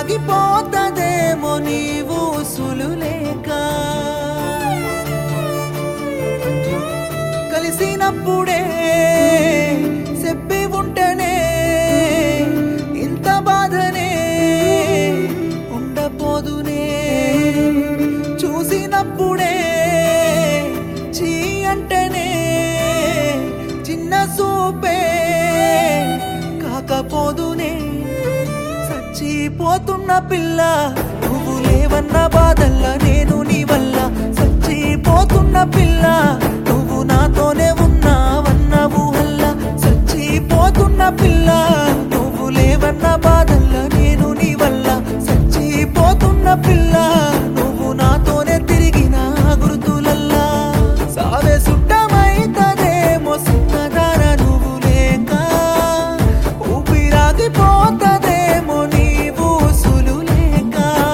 ఊపిరాగిపోతదేమో నీవు సులులేక కలిసినప్పుడే చెప్పి ఉంటేనే ఇంత బాధనే ఉండపోదునే చూసినప్పుడే చీ అంటేనే చిన్న సూపే కాకపోదునే చచ్చిపోతున్న పిల్ల నువ్వు లేవన్న బాధల్లా నేను నీ వల్ల చచ్చిపోతున్న పిల్ల నువ్వు నాతోనే ఉన్నావన్న ఊహల్ల చచ్చిపోతున్న పిల్ల నువ్వు లేవన్న బాధల్లా నేను నీ వల్ల చచ్చిపోతున్న పిల్ల నువ్వు నాతోనే తిరిగిన గుర్తులల్లా సావే సుట్టమైతదేమో సున్నదార నువ్వు లేక ఊపిరాగిపోతదేమో నీవు సులులేక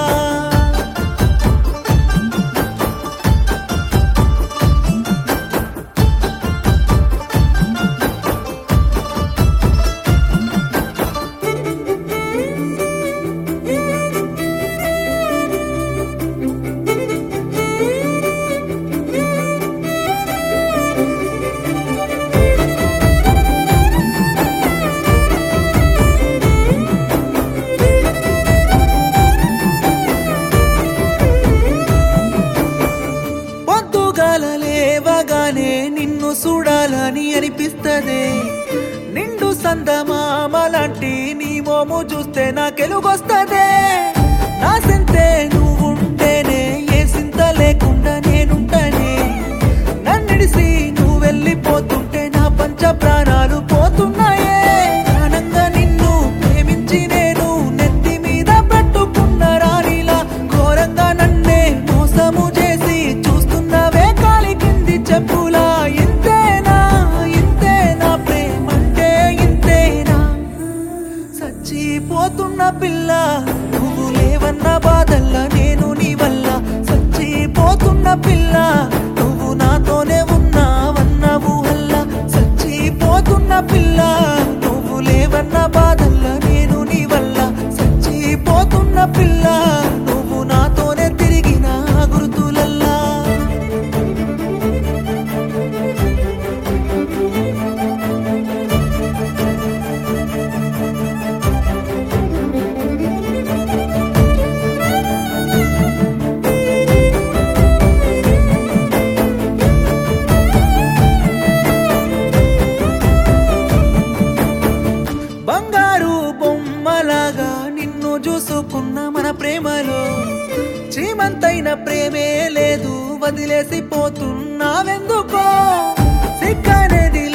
పొద్దుగాల లేవగానే నిన్ను చూడాలని అనిపిస్తదే నిండు సందమామ లాంటి నీ మోము చూస్తే నాకెలుగొస్తదే నా సింతే నువ్వుంటేనే ఏ సింత లేకుండా నేనుంటనే నన్నిడిసి నువ్వు వెళ్ళిపోతుంటే నా పంచ ప్రాణాలు పోతున్నాయే ప్రాణంగా నిన్ను ప్రేమించి నేను నెత్తి మీద పెట్టుకున్న రాణిలా ఘోరంగా నన్నే మోసము చేసి చూస్తున్నవే కాలి కింది చెప్పులా ఇంతేనా ఇంతేనా ప్రేమంటే ఇంతేనా చచ్చిపోతున్న పిల్ల నువ్వు లేవన్న బాధల్లా నేను నీ వల్ల చచ్చిపోతున్న పిల్ల నువ్వు నాతోనే ఉన్నావన్న ఊహల్ల చచ్చిపోతున్న పిల్ల నువ్వు లేవన్న బాధల్లా నేను నీ వల్ల చచ్చిపోతున్న పిల్ల నువ్వు నాతోనే తిరిగిన గుర్తులల్లా బంగారు బొమ్మలాగా నిన్ను చూసుకున్న మన ప్రేమలో శ్రీమంతైన ప్రేమే లేదు వదిలేసి పోతున్నావెందుకో సిక్కనేది